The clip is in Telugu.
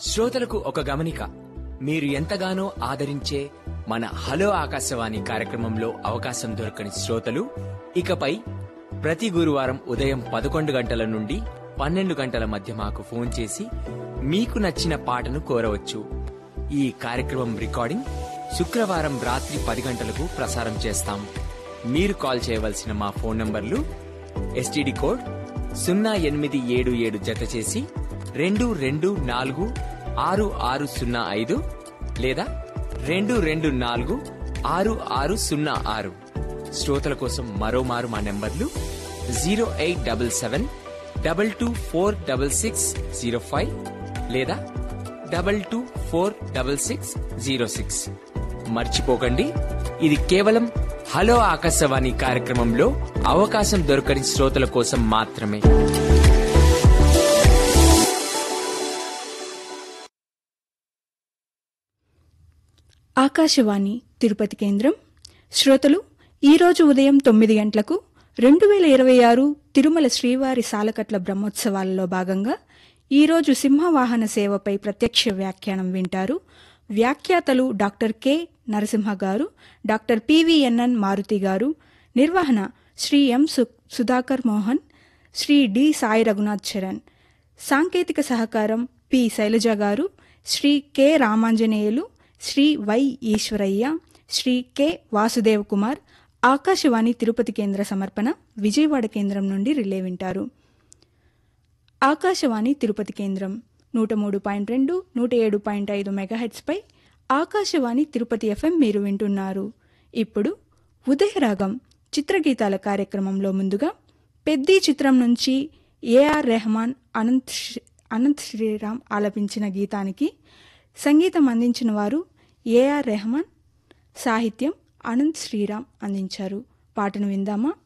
శ్రోతలకు ఒక గమనిక మీరు ఎంతగానో ఆదరించే మన హలో ఆకాశవాణి కార్యక్రమంలో అవకాశం దొరకని శ్రోతలు ఇకపై ప్రతి గురువారం ఉదయం పదకొండు గంటల నుండి పన్నెండు గంటల మధ్య మాకు ఫోన్ చేసి మీకు నచ్చిన పాటను కోరవచ్చు ఈ కార్యక్రమం రికార్డింగ్ శుక్రవారం రాత్రి పది గంటలకు ప్రసారం చేస్తాం మీరు కాల్ చేయవలసిన మా ఫోన్ నంబర్లు ఎస్టీడీ కోడ్ సున్నా ఎనిమిది ఏడు ఏడు జత చేసి రెండు రెండు నాలుగు ఆరు ఆరు సున్నా ఐదు లేదా రెండు రెండు నాలుగు ఆరు ఆరు సున్నా ఆరు శ్రోతల కోసం మరోమారు మా నెంబర్లు zero eight double seven double two four double six zero five లేదా double two four double six zero six మర్చిపోకండి ఇది కేవలం హలో ఆకాశవాణి కార్యక్రమంలో అవకాశం దొరకని శ్రోతల కోసం మాత్రమే ఆకాశవాణి తిరుపతి కేంద్రం శ్రోతలు ఈరోజు ఉదయం తొమ్మిది గంటలకు రెండు వేల ఇరవై ఆరు తిరుమల శ్రీవారి సాలకట్ల బ్రహ్మోత్సవాలలో భాగంగా ఈరోజు సింహవాహన సేవపై ప్రత్యక్ష వ్యాఖ్యానం వింటారు వ్యాఖ్యాతలు డాక్టర్ కె నరసింహ గారు డాక్టర్ పివిఎన్ఎన్ మారుతి గారు నిర్వహణ శ్రీ ఎం సు సుధాకర్ మోహన్ శ్రీ డి సాయి రఘునాథ్ చరణ్ సాంకేతిక సహకారం P Shailaja garu Shri K Ramanjaneyulu Shri Y Eswaraiah Shri K Vasudev Kumar Akashvani Tirupati కేంద్ర సమర్పణ విజయవాడ కేంద్రం నుండి రిలే వింటారు ఆకాశవాణి తిరుపతి కేంద్రం నూట మూడు పాయింట్ రెండు నూట ఏడు పాయింట్ ఐదు మెగాహెట్స్పై ఆకాశవాణి తిరుపతి ఎఫ్ఎం మీరు వింటున్నారు ఇప్పుడు ఉదయరాగం చిత్రగీతాల కార్యక్రమంలో ముందుగా పెద్ది చిత్రం నుంచి ఏఆర్ రెహమాన్ అనంత్ శ్రీ- అనంత్ శ్రీరామ్ ఆలపించిన గీతానికి సంగీతం అందించిన వారు ఏఆర్ రెహమాన్ సాహిత్యం అనంత్ శ్రీరామ్ అందించారు పాటను విందామా